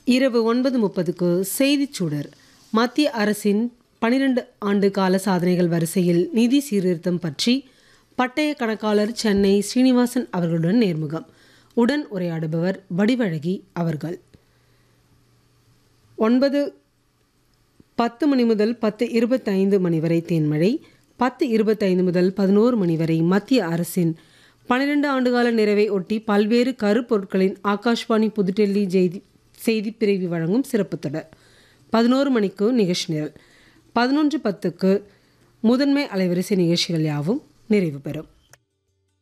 இரவு ஒன்பது முப்பதுக்கு செய்திச் சுடர் மத்திய அரசின் பனிரெண்டு ஆண்டு கால சாதனைகள் வரிசையில் நிதி சீர்திருத்தம் பற்றி பட்டய கணக்காளர் சென்னை ஸ்ரீனிவாசன் அவர்களுடன் நேர்முகம் உடன் உரையாடுபவர் வடிவழகி அவர்கள் ஒன்பது பத்து மணி முதல் பத்து இருபத்தைந்து மணி வரை தேன்மழை பத்து இருபத்தைந்து முதல் பதினோரு மணி வரை மத்திய அரசின் பன்னிரண்டு ஆண்டுகால நிறைவை ஒட்டி பல்வேறு கருப்பொருட்களின் ஆகாஷ்வாணி புதுடெல்லி செய்தி செய்திப் பிரிவு வழங்கும் சிறப்பு தொடர் பதினோரு மணிக்கு நிகழ்ச்சி நிரல் பதினொன்று பத்துக்கு முதன்மை அலைவரிசை நிகழ்ச்சிகள் யாவும் நிறைவு பெறும்